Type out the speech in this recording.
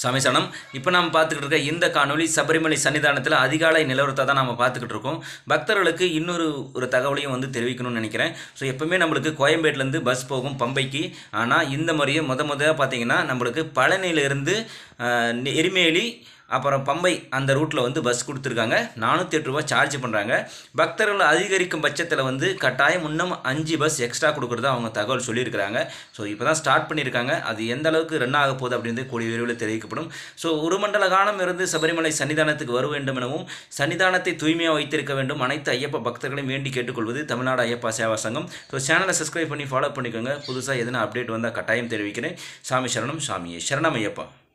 சாமி சரணம் இப்போ நம்ம பார்த்துக்கிட்டு இருக்க இந்த காணொளி சபரிமலை சன்னிதானத்தில் அதிகாலை நிலவரத்தை தான் நம்ம பார்த்துக்கிட்டு இருக்கோம் பக்தர்களுக்கு இன்னொரு ஒரு தகவலையும் வந்து தெரிவிக்கணும்னு நினைக்கிறேன் ஸோ எப்பவுமே நம்மளுக்கு கோயம்பேட்டிலேருந்து பஸ் போகும் பம்பைக்கு ஆனால் இந்த முறையே முத முத பார்த்தீங்கன்னா நம்மளுக்கு பழனியிலேருந்து எரிமேலி அப்புறம் பம்பை அந்த ரூட்டில் வந்து பஸ் கொடுத்துருக்காங்க நானூற்றி எட்டு ரூபா சார்ஜ் பண்ணுறாங்க பக்தர்கள் அதிகரிக்கும் பட்சத்தில் வந்து கட்டாயம் இன்னும் அஞ்சு பஸ் எக்ஸ்ட்ரா கொடுக்குறதா அவங்க தகவல் சொல்லியிருக்கிறாங்க ஸோ இப்போ தான் ஸ்டார்ட் பண்ணியிருக்காங்க அது எந்த அளவுக்கு ரன் ஆக போகுது அப்படின்றது கூடிய விரைவில் தெரிவிக்கப்படும் ஸோ ஒரு மண்டல காலம் இருந்து சபரிமலை சன்னிதானத்துக்கு வர வேண்டும் எனவும் சன்னிதானத்தை தூய்மையாக வைத்திருக்க வேண்டும் அனைத்து ஐயப்ப பக்தர்களையும் வேண்டி கேட்டுக்கொள்வது தமிழ்நாடு ஐயப்பா சேவா சங்கம் ஸோ சேனலை சப்ஸ்கிரைப் பண்ணி ஃபாலோ பண்ணிக்கோங்க புதுசாக எதனா அப்டேட் வந்தால் கட்டாயம் தெரிவிக்கிறேன் சாமி சரணம் சாமியே சரணம் ஐயப்பா